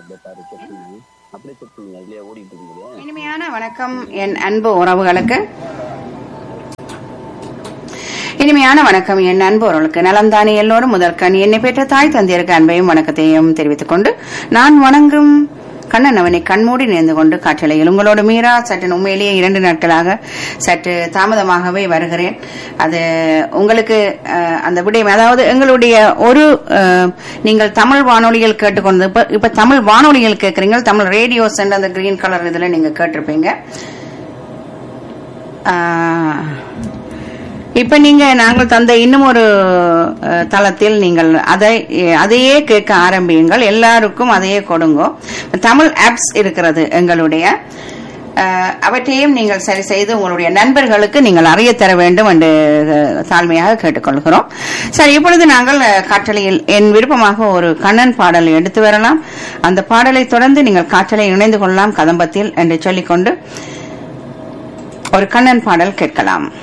அப்படியே பாரு செக் பண்ணி அப்படியே செக் பண்ணி அதுலயே ஓடிட்டு இருக்குது இனிமையான வணக்கம் என் அன்பு உறவுகளுக்கு இனிமையான வணக்கம் என் அன்பு உறவுகளுக்கு நலம்தானே எல்லோரும் முதற்கண் என்னை பெற்ற தாய் தந்தையருக்கு அன்பையும் வணக்கத்தையும் தெரிவித்துக் கொண்டு நான் வணங்கும் கண்ணன் அவனை கண்மூடி நேர்ந்து கொண்டு காற்றலையில் உங்களோட மீரா சற்று உண்மையிலேயே இரண்டு நாட்களாக சற்று தாமதமாகவே வருகிறேன் அது உங்களுக்கு அஹ், அந்த விடயம் அதாவது எங்களுடைய ஒரு அஹ், நீங்கள் தமிழ் வானொலியில் கேட்டுக்கொண்டு இப்ப இப்ப தமிழ் வானொலியில் கேட்கறீங்க தமிழ் ரேடியோ சென்ட் அந்த கிரீன் கலர் இதுல நீங்க கேட்டிருப்பீங்க ஆஹ், இப்ப நீங்க நாங்கள் தந்த இன்னும் ஒரு அஹ், தளத்தில் நீங்கள் அதை அதையே கேட்க ஆரம்பியுங்கள் எல்லாருக்கும் அதையே கொடுங்க தமிழ் ஆப்ஸ் இருக்கிறது எங்களுடைய அஹ், அவற்றையும் நீங்கள் சரி செய்து உங்களுடைய நண்பர்களுக்கு நீங்கள் அறிய தர வேண்டும் என்று அஹ், தாழ்மையாக கேட்டுக்கொள்கிறோம் சரி இப்பொழுது நாங்கள் அஹ், காற்றலையில் என் விருப்பமாக ஒரு கண்ணன் பாடலை எடுத்து வரலாம் அந்த பாடலை தொடர்ந்து நீங்கள் காற்றலை இணைந்து கொள்ளலாம் கதம்பத்தில் என்று சொல்லிக்கொண்டு ஒரு கண்ணன் பாடல் கேட்கலாம்